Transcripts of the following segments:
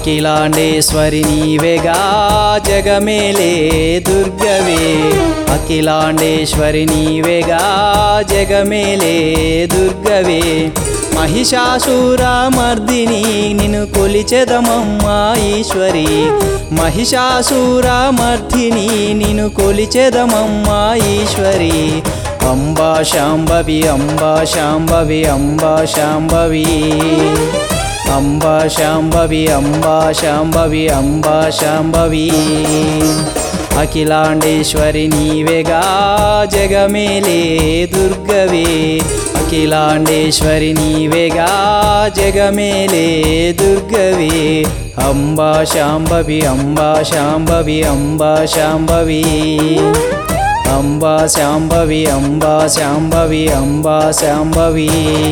అఖిలాండేశ్వరి నీవేగా జగమేలే దుర్గవే అఖిలాండేశ్వరి నీవేగా జగమేలే దుర్గవే మహిషాసురమర్దిని నిన్ను కొలిచెదమమ్మా ఈశ్వరి మహిషాసురమర్దిని నిన్ను కొలిచెదమమ్మా ఈశ్వరి అంబా శాంభవి అంబా శాంభవి అంబా శాంభవి అంబా శాంభవి అంబా శాంభవి అంబా శాంభవి అఖిలాండేశ్వరి నీవేగా జగమేలే దుర్గవే అఖిలాండేశ్వరి నీవేగా జగమేలే దుర్గవే అంబా శాంభవి అంబా శాంభవి అంబా శాంభవి అంబా శాంభవి అంబా శాంభవి అంబా శాంభవి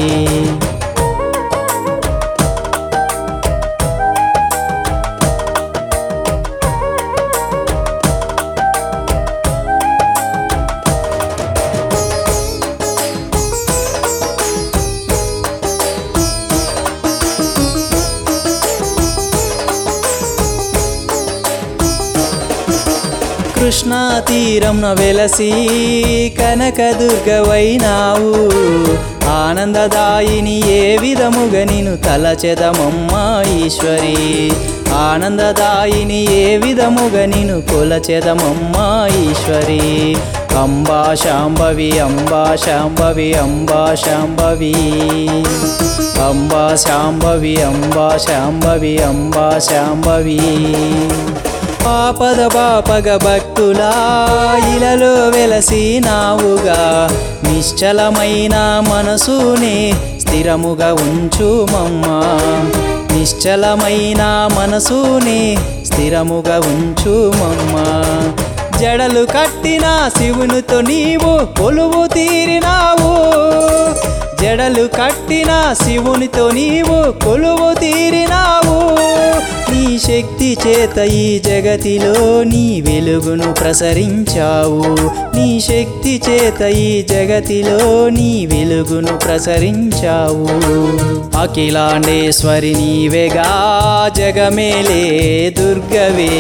కృష్ణా తీరంన వెలసి కనకదుర్గవైనావు ఆనందదాయిని ఏ విధముగా నిను తలచెదమమ్మా ఈశ్వరి ఆనందదాయిని ఏ విధముగా నిను కొలచెదమమ్మా ఈశ్వరి అంబా శాంభవి అంబా శాంభవి అంబా శాంభవి అంబా శాంభవి అంబా శాంభవి అంబా శాంభవి ఆపద బాపగ భక్తులా ఇలలో వెలసినావుగా నిశ్చలమైన మనసునే స్థిరముగా ఉంచుమమ్మా నిశ్చలమైన మనసునే స్థిరముగా ఉంచుమమ్మా జడలు కట్టిన శివునితో నీవు కొలువు తీరినావు జడలు కట్టిన శివునితో నీవు కొలువు తీరినావు నీ శక్తి చేత ఈ జగతిలో నీ వెలుగును ప్రసరించావు నీ శక్తి చేత ఈ జగతిలో నీ వెలుగును ప్రసరించావు అఖిలాండేశ్వరి నీవేగా జగమేలే దుర్గవే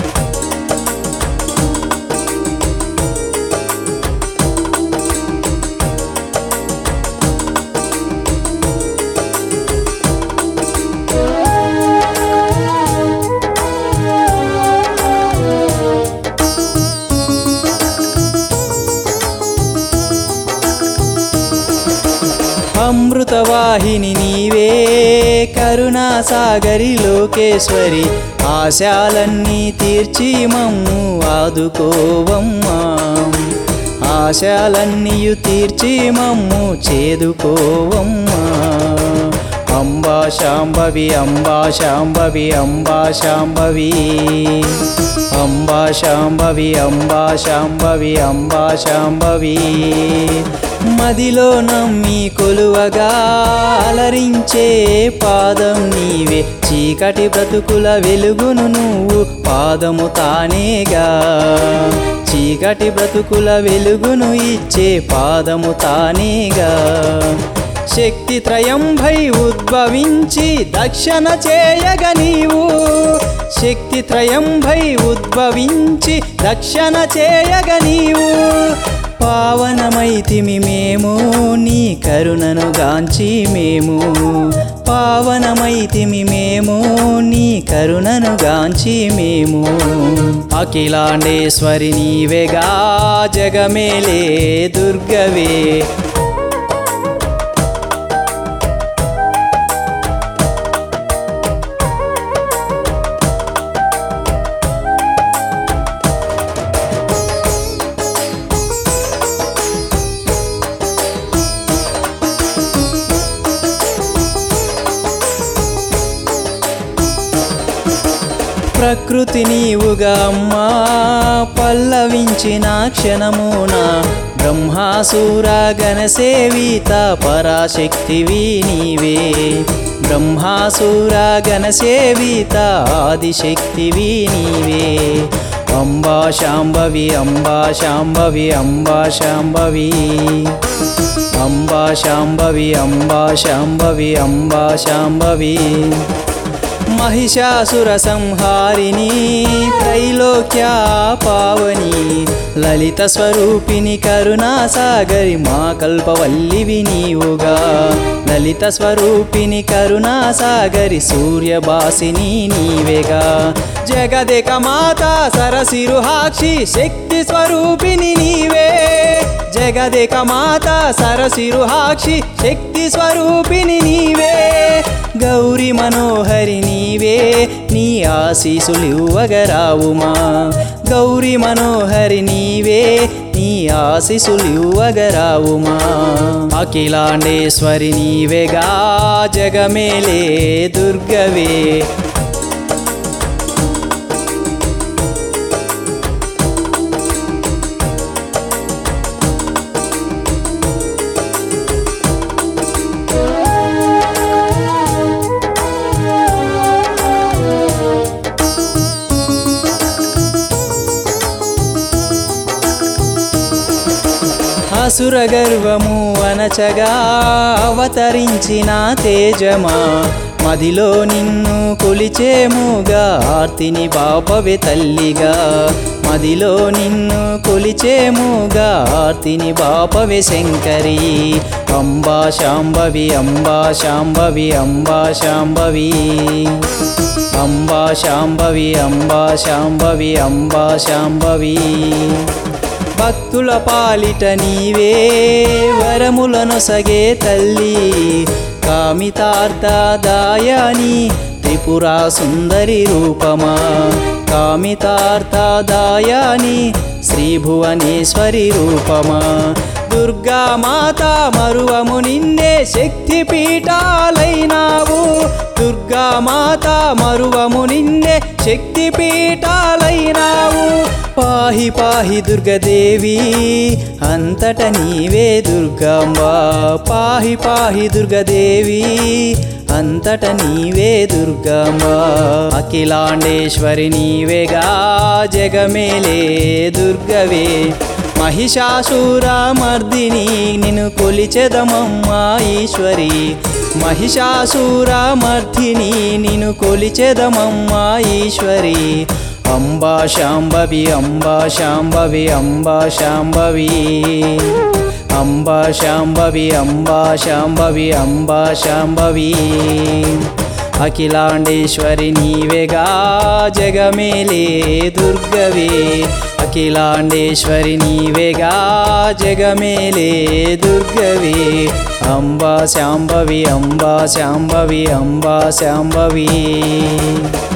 అమృతవాహిని నీవే కరుణాసాగరి లోకేశ్వరి ఆశాలన్నీ తీర్చి మమ్ము ఆదుకోవమ్మా ఆశాలన్నీయు తీర్చి మమ్ము చేదుకోవమ్మా అంబా శాంభవి అంబా శాంభవి అంబా శాంభవి అంబా శాంభవి అంబా శాంభవి అంబా శాంభవి మదిలో నమ్మి కొలువగా అలరించే పాదం నీవే చీకటి బ్రతుకుల వెలుగును నువ్వు పాదము తానేగా చీకటి బ్రతుకుల వెలుగును ఇచ్చే పాదము తానేగా శక్తి త్రయంభై ఉద్భవించి దక్షణ చేయగ నీవు శక్తి త్రయంభై ఉద్భవించి దక్షణ చేయగ నీవు పావనమైతిమి మేము నీ కరుణను గాంచి మేము పావనమైతిమి మేము నీ కరుణను గాంచి మేము అఖిలాండేశ్వరి నీవేగా జగమేలే దుర్గవే ప్రకృతి నీవుగా అమ్మా పల్లవించిన క్షణమున బ్రహ్మాసుర గణసేవిత పరాశక్తివి నీవే బ్రహ్మాసుర గణసేవిత ఆదిశక్తివి నీవే అంబా శాంభవి అంబా శాంభవి అంబా శాంభవి అంబా శాంభవి అంబా శాంభవి అంబా శాంభవి మహిషాసుర సంహారిణి త్రైలోక్య పావని లలిత స్వరూపిణి కరుణా సాగరి మా కల్పవల్లివి నీవుగా లలిత స్వరూపిణి కరుణా సాగరి సూర్యభాసిని నీవేగా జగదేక మాత సరసిరుహాక్షి శక్తి స్వరూపిణి నీవే జగదేక మాత సరసిరుహాక్షి శక్తి స్వరూపిణి నీవే గౌరి మనోహరి నీవే నీ ఆశీసులివ్వగరావుమా గౌరి మనోహరి నీవే నీ ఆశీసులివ్వగరావుమా అఖిలాండేశ్వరి నీవేగా జగమేలే దుర్గవే అసుర గర్వము అనచగా అవతరించిన తేజమా మదిలో నిన్ను కొలిచేముగా ఆర్తిని బాపవే తల్లిగా మదిలో నిన్ను కొలిచేముగా ఆర్తిని బాపవే శంకరి అంబా శాంభవి అంబా శాంభవి అంబా శాంభవి అంబా శాంభవి అంబా శాంభవి అంబా శాంభవి భక్తుల పాలిట నీవే వరములను సగే తల్లి కామితార్థదాయని త్రిపురా సుందరి రూపమా కామితార్థదాయని శ్రీ భువనేశ్వరి రూపమా దుర్గా మాత మరువము నిన్నే శక్తి పీఠాలైనావు దుర్గా మాత మరువము నిన్నే శక్తి పీఠాలైనావు పాహి పాహి దుర్గదేవి అంతట నీవే దుర్గాంబ పాహి పాహి దుర్గదేవి అంతట నీవే దుర్గాంబ అఖిలాండేశ్వరి నీవేగా జగమేలే దుర్గవే మహిషాసురమర్దిని నిన్ను కొలిచెదమమ్మా ఈశ్వరి మహిషాసురమర్దిని నిన్ను కొలిచెదమమ్మా ఈశ్వరి అంబా శాంభవి అంబా శాంభవి అంబా శాంభవి అంబా శాంభవి అంబా శాంభవి అంబా శాంభవి అఖిలాండేశ్వరి నీవేగా జగమేలే దుర్గవే అఖిలాండేశ్వరి నీవేగా జగమేలే దుర్గవే అంబా శాంభవి అంబా శాంభవి అంబా శాంభవి